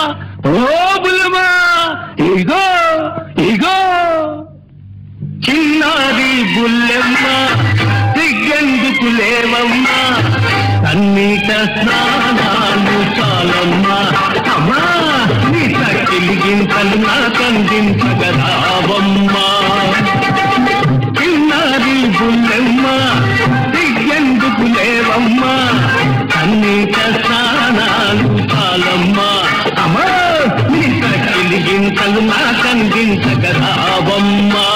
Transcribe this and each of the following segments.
ఓ బుల్లెమ్మా ఇగో ఇగో చిన్నారి బుల్లెమ్మ సిగ్గెందుకు లేవమ్మా కన్నీట స్నానాలు చాలమ్మా అమ్మా నీ తక్కిలి గింతలు నా కందించగరావమ్మా చిన్నారి బుల్లెమ్మ సిగ్గెందుకు లేవమ్మా కన్నీట స్నానాలు చాలమ్మా అమ్మా నీ తక్కిలి గింతలు నా కందించగరావమ్మా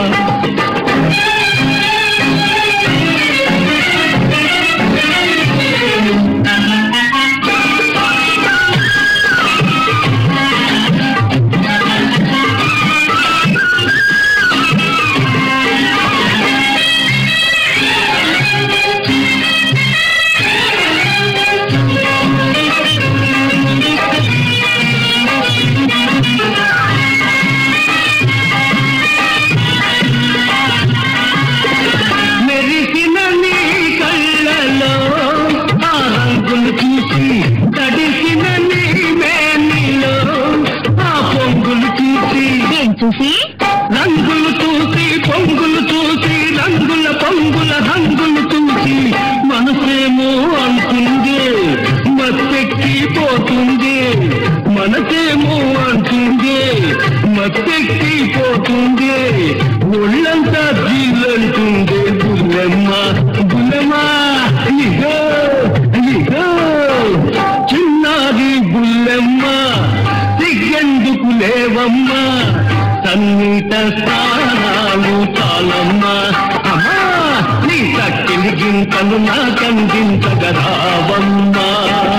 మెరిసిన నీ కళ్ళలో ఆ రంగులు చూసి తడిసిన నీ మేనిలో ఆ పొంగులు చూసి ఏం చూసి రంగులు చూసి పొంగులు చూసి రంగుల పొంగుల రంగులు చూసి మనసేమో అంటుంది మత్తెక్కి పోతుంది మనసేమో అంటుంది మత్తెక్కి పోతుంది ఒళ్ళంతా జీలంటుంది బుల్లెమ్మ బుల్లెమ్మ ఇగో ఇగో చిన్నారి బుల్లెమ్మ సిగ్గెందుకు లేవమ్మా సన్నిట స్నానాలు చాలమ్మా అమ్మా నీ తక్కిలి గింతలు నా కందించగరావమ్మా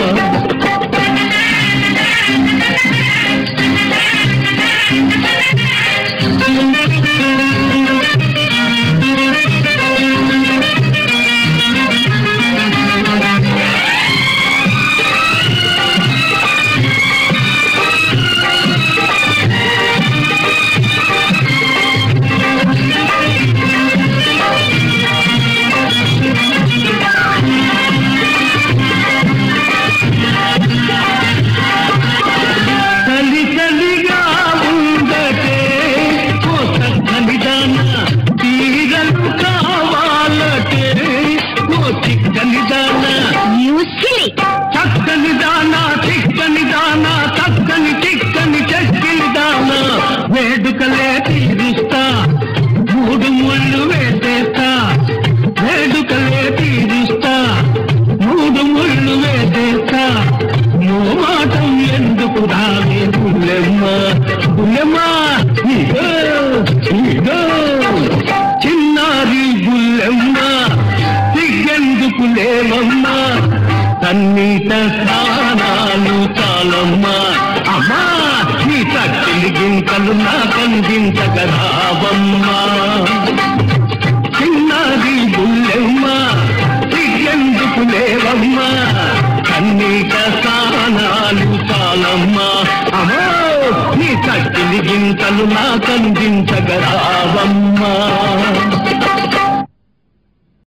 చలి చలిగా ఉండటే ఓ చక్కని దాన తీరలు కావాలటే ఓ చిక్కని దాన యూసిలి చక్కని దాన చిక్కని దాన చక్కని చిక్కని చెక్కిని దాన వేడుకలే తీరుస్తా మూడు ముళ్ళు వేసేస్తా వేడుకలే తీరుస్తా మూడు ముళ్ళు వేసేస్తా నువ్వు మాటం ఎందుకు రావే బుల్లెమ్మ బుల్లెమ్మ ఇగో ఇగో చిన్నారి బుల్లెమ్మ సిగ్గెందుకు లేవమ్మా తన్నీట స్నానాలు చాలమ్మా అమ్మా నీ తక్కిలి గింతలు నా కందించగరావమ్మా చిన్నది బుల్లెమ్మ సిగ్గెందుకు లేవమ్మా కన్నీట స్నానాలు చాలమ్మా అమ్మో నీ తక్కిలి గింతలు నా కందించగరావమ్మా